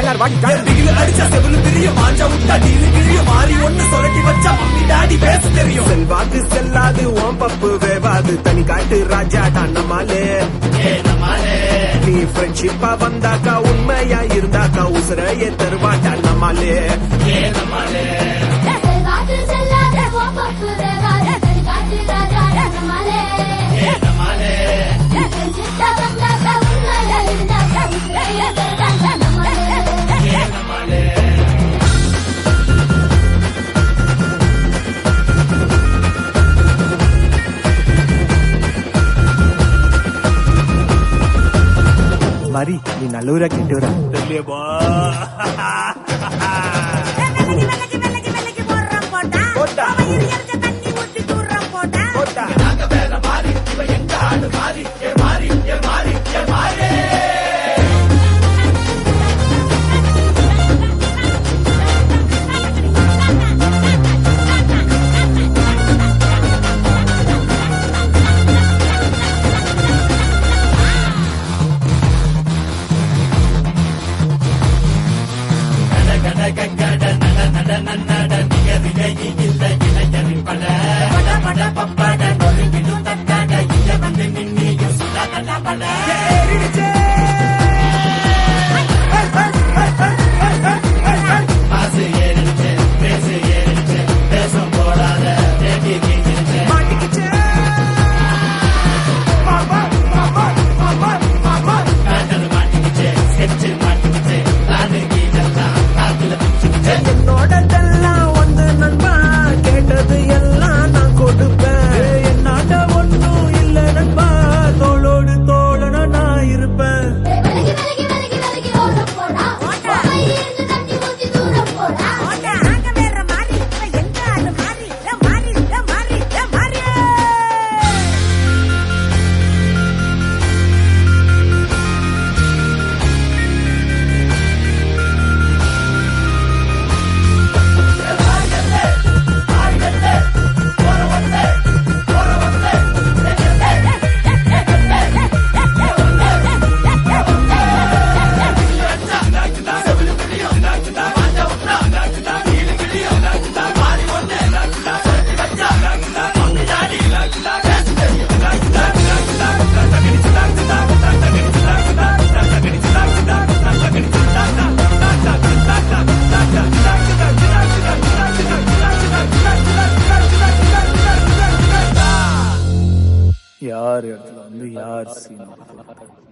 யார் வாடி டிகிலு அடிச்சா செவிலு தெரியும் மாஞ்சா விட்டா டீலு கிழியும் மாறி ஒண்ணு சொலட்டி வச்சா மம்மி டாடி பேச தெரியும் செல்வாக்கு செல்லாது ஓம் பப்பு வேவாது தனி காட்டு ராஜா நம்மாலே நீ ஃப்ரெண்ட்ஷிப்பா வந்தாக்கா உண்மையா இருந்தாக்கா உசுரையே தருவாட்டா நம்மாலே காற்று செல்லாத கோப்பப்பு வேகாத காற்று ராஜா நம்மாலே சித்த வந்தாக்க உண்மையா இருந்தாக்க உண்மையா இருந்தாக்க நம்மாலே மரி நீ நல்லூரா கெட்டுறா தெரியப்பா வெள்ளக்கி வெள்ளக்கி வெள்ளக்கி வெள்ளக்கி போடுறோம் போட்டா போட்டா. அவன் இரியர்க்க தண்ணி ஊத்தி தூர்றோம் போட்டா போட்டா என்னோடதெல்லாம் வந்து நண்பா கேட்டது எல்லாம் நான் கொடுப்பேன் என்னாட்ட ஒண்ணும் இல்ல நண்பா தோளோடு தோழனா நான் இருப்பேன் விலகி விலகி விலகி விலகி ஓரம் போடா அம்மை இருந்து தண்ணி ஊத்தி தூரம் போடா போட்டா ஆங்க வேற மாறி இவன் எங்க ஆளு மாறி ஏ மாறி ஏ மாறி ஏ மாறி யார் இடத்துல வந்து யார் சீன்